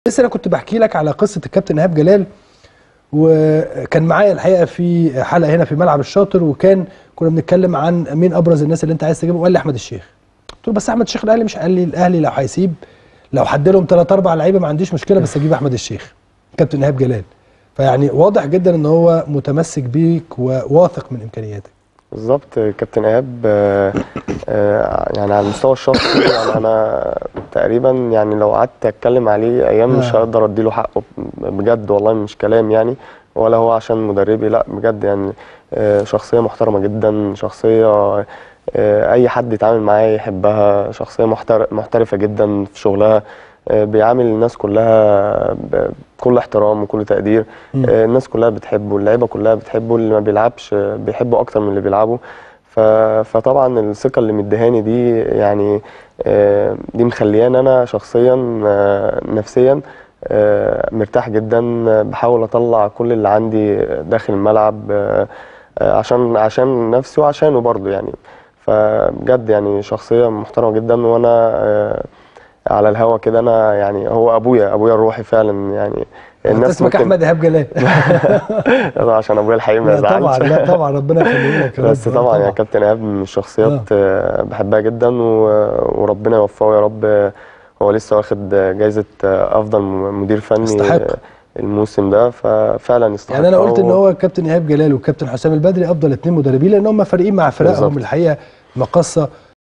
لسه انا كنت بحكي لك على قصه الكابتن ايهاب جلال وكان معايا الحقيقه في حلقه هنا في ملعب الشاطر وكان كنا بنتكلم عن مين ابرز الناس اللي انت عايز تجيبهم وقال لي احمد الشيخ قلت له بس احمد الشيخ الاهلي مش قال لي الاهلي لو هيسيب لو حد لهم ثلاث اربع لعيبه ما عنديش مشكله بس اجيب احمد الشيخ كابتن ايهاب جلال فيعني واضح جدا ان هو متمسك بيك وواثق من امكانياتك بالظبط كابتن ايهاب آه، آه، يعني على المستوى الشخصي يعني انا تقريبا يعني لو قعدت اتكلم عليه ايام مش آه. هقدر اديله حقه بجد والله مش كلام يعني ولا هو عشان مدربي لا بجد يعني آه، شخصيه محترمه جدا شخصيه آه، اي حد يتعامل معاه يحبها شخصيه محتر- محترفه جدا في شغلها آه، بيعامل الناس كلها بكل احترام وكل تقدير مم. آه، الناس كلها بتحبه اللعيبه كلها بتحبه اللي ما بيلعبش آه، بيحبه اكتر من اللي بيلعبه ف- فطبعا الثقه اللي مديهاني دي يعني آه، دي مخلياني انا شخصيا آه، نفسيا آه، مرتاح جدا آه، بحاول اطلع كل اللي عندي داخل الملعب آه، آه، عشان عشان نفسي وعشانه برضه يعني فبجد يعني شخصيه محترمه جدا وانا آه، على الهوا كده انا يعني هو ابويا ابويا الروحي فعلا يعني انت اسمك ممكن- احمد ايهاب جلال عشان ابويا الحقيقي ما لا طبعا يزعلش لا طبعا ربنا يخليه لك يا بس رب. طبعا يا كابتن ايهاب من الشخصيات آه، بحبها جدا و- وربنا يوفقه يا رب هو لسه واخد جايزه افضل مدير فني يستحق. الموسم ده ففعلا يستحق يعني انا قلت ان هو الكابتن ايهاب جلال والكابتن حسام البدري افضل اثنين مدربين لان هم فارقين مع فرقهم بالظبط. الحقيقه مقصه